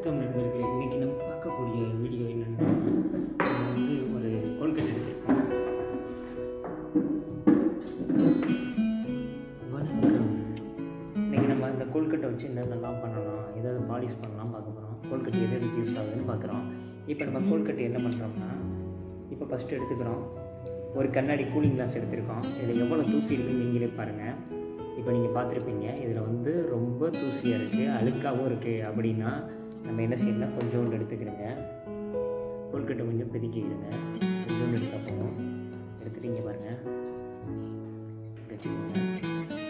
வணக்கம் நண்பர்களே இன்னைக்கு நம்ம பார்க்கக்கூடிய வீடியோ என்னன்னா நம்ம வந்து ஒரு கொல்கட்டை எடுத்திருக்கோம் வணக்கம் இன்னைக்கு நம்ம அந்த கொல்கட்டை வச்சு என்னென்னலாம் பண்ணலாம் ஏதாவது பாலிஷ் பண்ணலாம் பார்க்க போகிறோம் கொல்கட்டை எது எதுக்கு யூஸ் ஆகுதுன்னு பார்க்குறோம் இப்போ நம்ம கொல்கட்டை என்ன பண்ணுறோம்னா இப்போ ஃபஸ்ட்டு எடுத்துக்கிறோம் ஒரு கண்ணாடி கூலிங் கிளாஸ் எடுத்திருக்கோம் இதில் எவ்வளோ தூசி இருக்குன்னு நீங்களே பாருங்கள் இப்போ நீங்கள் பார்த்துருப்பீங்க இதில் வந்து ரொம்ப தூசியாக இருக்குது அழுக்காகவும் இருக்குது அப்படின்னா நம்ம என்ன செய்யணும்னா கொஞ்சோண்டு எடுத்துக்கிறோங்க கொல்கட்டை கொஞ்சம் பிதிக்கிடுங்க கொஞ்சோண்டு எடுத்தால் போதும் எடுத்துட்டு இங்கே பாருங்கள் இப்படி வச்சுக்கோங்க